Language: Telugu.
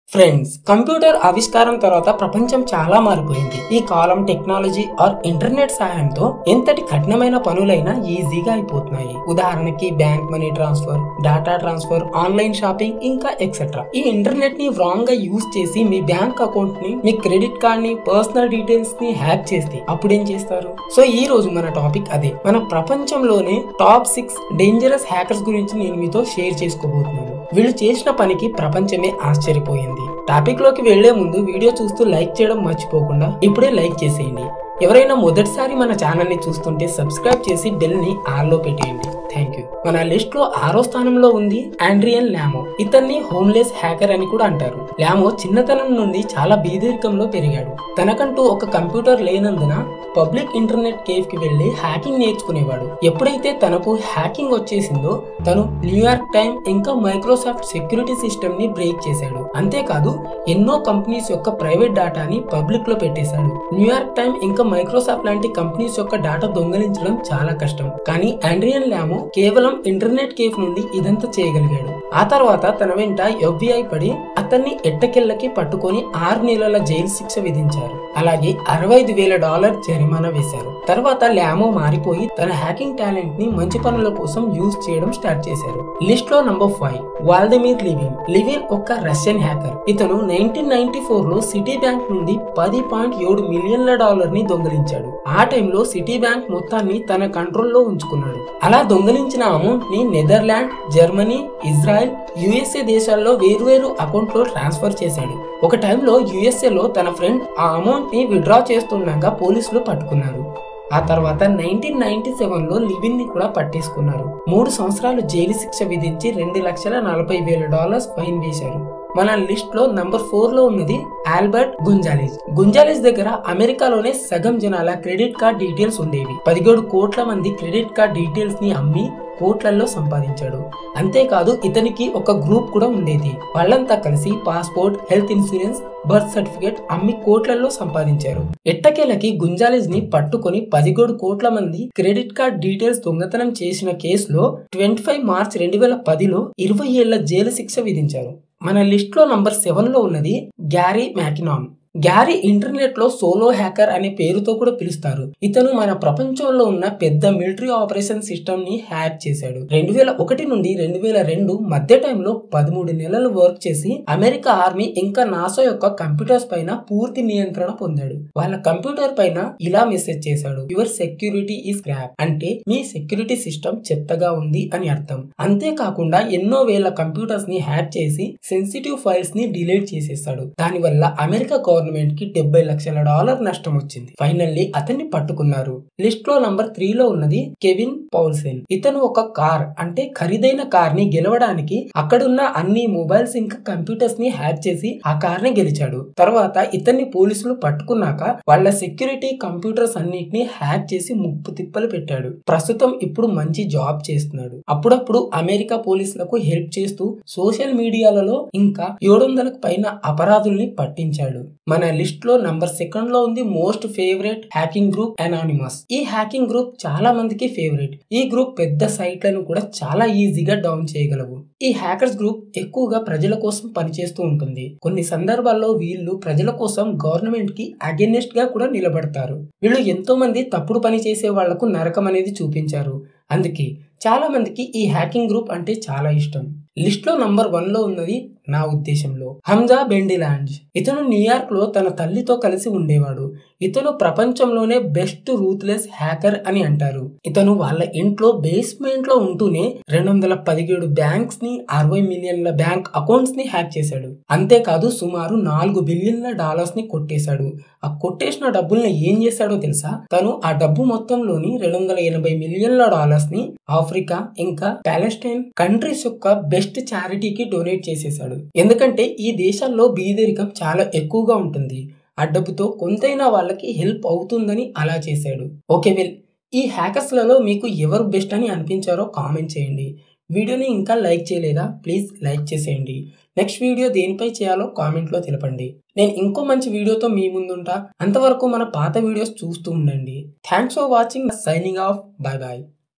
ఫ్రెండ్స్ కంప్యూటర్ ఆవిష్కారం తర్వాత ప్రపంచం చాలా మారిపోయింది ఈ కాలం టెక్నాలజీ ఆర్ ఇంటర్నెట్ సహాయంతో ఎంతటి కఠినమైన పనులైనా ఈజీగా అయిపోతున్నాయి ఉదాహరణకి bank money transfer data transfer online shopping ఇంకా ఎక్సెట్రా ఈ ఇంటర్నెట్ ని రాంగ్ గా యూజ్ చేసి మీ బ్యాంక్ అకౌంట్ ని మీ క్రెడిట్ కార్డ్ ని పర్సనల్ డీటెయిల్స్ ని హ్యాక్ చేస్తే అప్పుడేం చేస్తారు సో ఈ రోజు మన టాపిక్ అదే మన ప్రపంచంలోనే టాప్ సిక్స్ డేంజరస్ హ్యాకర్స్ గురించి నేను మీతో షేర్ చేసుకోబోతున్నాను వీళ్ళు చేసిన పనికి ప్రపంచమే ఆశ్చర్యపోయింది టాపిక్ లోకి వెళ్లే ముందు వీడియో చూస్తూ లైక్ చేయడం మర్చిపోకుండా ఇప్పుడే లైక్ చేసేయండి ఎవరైనా మొదటిసారి మన ఛానల్ ని చూస్తుంటే సబ్స్క్రైబ్ చేసి బెల్ ని ఆన్ లో పెట్టేయండి థ్యాంక్ యూ మన లిస్ట్ లో ఆరో స్థానంలో ఉంది ఆండ్రియన్ ల్యామో ఇతన్ని హోమ్లెస్ హ్యాకర్ అని కూడా అంటారు ల్యామో చిన్నతనం నుండి చాలా బీదరికంలో పెరిగాడు తనకంటూ ఒక కంప్యూటర్ లేనందున పబ్లిక్ ఇంటర్నెట్ కేఫ్ కి వెళ్లి హ్యాకింగ్ నేర్చుకునేవాడు ఎప్పుడైతే తనకు హ్యాకింగ్ వచ్చేసిందో తను న్యూయార్క్ టైమ్ ఇంకా మైక్రోసాఫ్ట్ సెక్యూరిటీ సిస్టమ్ ని బ్రేక్ చేశాడు అంతేకాదు ఎన్నో కంపెనీస్ యొక్క ప్రైవేట్ డేటాని పబ్లిక్ లో పెట్టేశాడు న్యూయార్క్ టైమ్ ఇంకా మైక్రోసాఫ్ట్ లాంటి కంపెనీస్ యొక్క డేటా దొంగలించడం చాలా కష్టం కానీ ఆండ్రియన్ ల్యామో కేవలం ఇంటర్నెట్ కేఫ్ నుండి ఇదంతా చేయగలిగాడు ఆ తర్వాత తన వెంట ఎఫ్బిఐ పడి అతన్ని ఎట్టకెళ్ళకి పట్టుకొని ఆరు నెలల జైలు శిక్ష విధించారు అలాగే అరవై ఐదు వేల డాలర్ జరిమానా వేశారు తర్వాత ల్యామో మారిపోయి తన హ్యాకింగ్ టాలెంట్ ని మంచి పనుల కోసం యూజ్ చేయడం స్టార్ట్ చేశారు లిస్ట్ లో number five Vladimir Levin Levin ఒక రష్యన్ హ్యాకర్ ఇతను నైన్టీన్ నైన్టీ ఫోర్ లో సిటీ బ్యాంక్ నుండి పది పాయింట్ ఏడు మిలియన్ల డాలర్ ని దొంగలించాడు ఆ టైంలో సిటీ బ్యాంక్ మొత్తాన్ని తన కంట్రోల్లో ఉంచుకున్నాడు అలా దొంగలించిన అమౌంట్ ని నెదర్లాండ్ జర్మనీ ఇజ్రాయెల్ యుఎస్ఏ దేశాల్లో వేర్వేరు అకౌంట్ లో ట్రాన్స్ఫర్ చేశాడు ఒక టైంలో యుఎస్ఏ లో తన ఫ్రెండ్ ఆ అమౌంట్ ని విత్డ్రా చేస్తుండగా పోలీసులు పట్టుకున్నారు ఆ తర్వాత నైన్టీన్ నైన్టీ సెవెన్ లో లివిన్ ని కూడా పట్టేసుకున్నారు మూడు సంవత్సరాలు జైలు శిక్ష విధించి రెండు లక్షల నలభై వేల డాలర్స్ ఫైన్ వేశారు మన లిస్ట్ లో నంబర్ ఫోర్ లో ఉన్నది ఆల్బర్ట్ గుంజాలిస్ గుంజాలిస్ దగ్గర అమెరికాలోనే సగం జనాల క్రెడిట్ కార్డ్ డీటెయిల్స్ ఉండేవి పదిహేడు కోట్ల మంది క్రెడిట్ కార్డ్ డీటెయిల్స్ ని అమ్మి కోట్లలో సంపాదించాడు అంతేకాదు ఇతనికి ఒక గ్రూప్ కూడా ఉండేది వాళ్ళంతా కలిసి passport health insurance birth certificate అమ్మి కోట్లలో సంపాదించారు ఎట్టకేలకి గుంజాలిస్ ని పట్టుకొని పదిహేడు కోట్ల మంది క్రెడిట్ కార్డ్ డీటెయిల్స్ దొంగతనం చేసిన కేసులో ట్వంటీ ఫైవ్ మార్చ్ రెండు వేల పదిలో ఇరవై ఏళ్ల జైలు శిక్ష విధించారు మన లిస్ట్ లో నంబర్ సెవెన్ లో ఉన్నది గ్యారీ మ్యాకినాన్ గ్యారీ ఇంటర్నెట్ లో సోలో హ్యాకర్ అనే పేరుతో కూడా పిలుస్తారు ఇతను మన ప్రపంచంలో ఉన్న పెద్ద మిలిటరీ ఆపరేషన్ సిస్టమ్ ని హ్యాక్ చేశాడు రెండు వేల ఒకటి నుండి రెండు వేల రెండు మధ్య టైంలో పదమూడు నెలలు వర్క్ చేసి అమెరికా ఆర్మీ ఇంకా నాసా యొక్క కంప్యూటర్స్ పైన పూర్తి నియంత్రణ పొందాడు వాళ్ళ కంప్యూటర్ పైన ఇలా మెసేజ్ చేశాడు యువర్ సెక్యూరిటీ ఈస్ క్రాప్ అంటే మీ సెక్యూరిటీ సిస్టమ్ చెత్తగా ఉంది అని అర్థం అంతేకాకుండా ఎన్నో వేల కంప్యూటర్స్ ని హ్యాక్ చేసి సెన్సిటివ్ ఫైల్స్ ని డిలీట్ చేసేస్తాడు దానివల్ల అమెరికా గవర్నమెంట్ కి డెబ్బై లక్షల డాలర్ నష్టం వచ్చింది ఫైనల్లీ అతన్ని పట్టుకున్నారు లిస్ట్ లో నంబర్ త్రీ లో ఉన్నది కెవిన్ పౌల్సెన్ ఇతను ఒక కార్ అంటే ఖరీదైన కార్ ని గెలవడానికి అక్కడున్న అన్ని మొబైల్స్ ఇంకా కంప్యూటర్స్ ని హ్యాక్ చేసి ఆ కార్ ని గెలిచాడు తర్వాత ఇతన్ని పోలీసులు పట్టుకున్నాక వాళ్ళ సెక్యూరిటీ కంప్యూటర్స్ అన్నిటిని హ్యాక్ చేసి ముప్పు తిప్పలు పెట్టాడు ప్రస్తుతం ఇప్పుడు మంచి జాబ్ చేస్తున్నాడు అప్పుడప్పుడు అమెరికా పోలీసులకు హెల్ప్ చేస్తూ సోషల్ మీడియాలలో ఇంకా ఏడు వందలకు పైన అపరాధుల్ని పట్టించాడు మన లిస్ట్ లో నంబర్ సెకండ్ లో ఉంది most favourite hacking group Anonymous ఈ హ్యాకింగ్ గ్రూప్ చాలా మందికి ఫేవరెట్ ఈ గ్రూప్ పెద్ద సైట్లను కూడా చాలా ఈజీగా డౌన్ చేయగలవు ఈ హ్యాకర్స్ గ్రూప్ ఎక్కువగా ప్రజల కోసం పనిచేస్తూ ఉంటుంది కొన్ని సందర్భాల్లో వీళ్ళు ప్రజల కోసం గవర్నమెంట్ కి అగెనెస్ట్ గా కూడా నిలబడతారు వీళ్ళు ఎంతో మంది తప్పుడు పని చేసే వాళ్లకు నరకం అనేది చూపించారు అందుకే చాలా మందికి ఈ హ్యాకింగ్ గ్రూప్ అంటే చాలా ఇష్టం లిస్ట్ లో నంబర్ వన్ లో ఉన్నది నా ఉద్దేశంలో హంజా బెండిలాంజ్ ఇతను న్యూయార్క్ లో తన తల్లితో కలిసి ఉండేవాడు ఇతను ప్రపంచంలోనే బెస్ట్ రూత్లెస్ హ్యాకర్ అని అంటారు ఇతను వాళ్ళ ఇంట్లో బేస్మెంట్ లో ఉంటూనే రెండు వందల పదిహేడు బ్యాంక్స్ ని అరవై మిలియన్ల బ్యాంక్ అకౌంట్స్ ని హ్యాక్ చేశాడు అంతేకాదు సుమారు నాలుగు బిలియన్ల డాలర్స్ ని కొట్టేశాడు ఆ కొట్టేసిన డబ్బుల్ని ఏం చేశాడో తెలుసా తను ఆ డబ్బు మొత్తంలోని రెండు వందల ఎనభై మిలియన్ల డాలర్స్ ని ఆఫ్రికా ఇంకా పాలెస్టైన్ కంట్రీస్ యొక్క బెస్ట్ చారిటీకి డొనేట్ చేసేశాడు ఎందుకంటే ఈ దేశాల్లో బీదరికం చాలా ఎక్కువగా ఉంటుంది ఆ డబ్బుతో కొంతైనా వాళ్ళకి హెల్ప్ అవుతుందని అలా చేశాడు ఓకే వెల్ ఈ హ్యాకర్స్లలో మీకు ఎవరు బెస్ట్ అని అనిపించారో కామెంట్ చేయండి వీడియోని ఇంకా లైక్ చేయలేదా ప్లీజ్ లైక్ చేసేయండి నెక్స్ట్ వీడియో దేనిపై చేయాలో కామెంట్లో తెలపండి నేను ఇంకో మంచి వీడియోతో మీ ముందుంటా అంతవరకు మన పాత వీడియోస్ చూస్తూ ఉండండి thanks for watching signing off bye bye